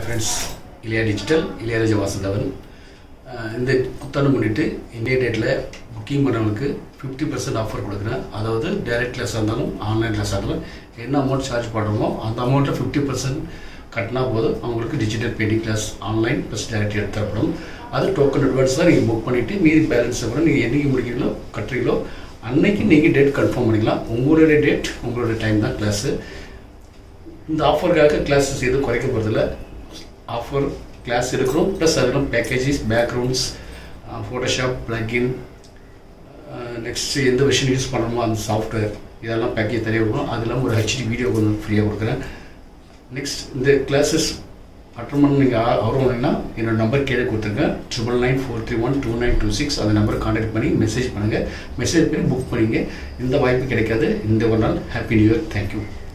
friends Ilaiya digital Ilaiyaraja Vasudevan அஹ் இந்த புத்தாண்டு முன்னிட்டு இந்திய டேட்டில் புக்கிங் பண்ணுறவங்களுக்கு ஃபிஃப்டி பர்சன்ட் ஆஃபர் கொடுக்குறேன் அதாவது டைரக்ட் கிளாஸாக இருந்தாலும் ஆன்லைன் கிளாஸாக இருந்தாலும் என்ன அமௌண்ட் சார்ஜ் பண்ணுறோமோ அந்த அமௌண்ட்டை ஃபிஃப்டி பர்சன்ட் கட்டினா போதும் அவங்களுக்கு digital painting class online plus direct எடுத்து தரப்படும் அது டோக்கன் அட்வான்ஸ் தான் நீங்கள் புக் பண்ணிவிட்டு மீதி பேலன்ஸை கூட நீங்கள் என்னைக்கு முடிக்கிறீங்களோ கட்டுறீங்களோ அன்னைக்கு நீங்கள் டேட் கன்ஃபார்ம் பண்ணிக்கலாம் உங்களுடைய டேட் உங்களுடைய டைம் தான் கிளாஸு இந்த ஆஃபருக்காக கிளாஸஸ் எதுவும் குறைக்க போகிறதில்ல ஆஃபர் கிளாஸ் எடுக்கிறோம் ப்ளஸ் அதெல்லாம் packages backgrounds Photoshop plugin next எந்த விஷயம் யூஸ் பண்ணுறோமோ அந்த சாஃப்ட்வேர் இதெல்லாம் பேக்கேஜ் தனியாக கொடுக்குறோம் அது இல்லாமல் ஒரு ஹெச்டி வீடியோ கொஞ்சம் ஃப்ரீயாக கொடுக்குறேன் நெக்ஸ்ட் இந்த கிளாஸஸ் அட்டன் பண்ண நீங்கள் ஆர்வம் பண்ணீங்கன்னா என்னோட நம்பர் கீழே கொடுத்துருக்கேன் triple nine four three one two nine two six அந்த நம்பரை கான்டாக்ட் பண்ணி மெசேஜ் பண்ணுங்கள் மெசேஜ் பண்ணி புக் பண்ணிங்க இந்த வாய்ப்பு கிடைக்காது இந்த ஒரு நாள் ஹாப்பி நியூ இயர் தேங்க்யூ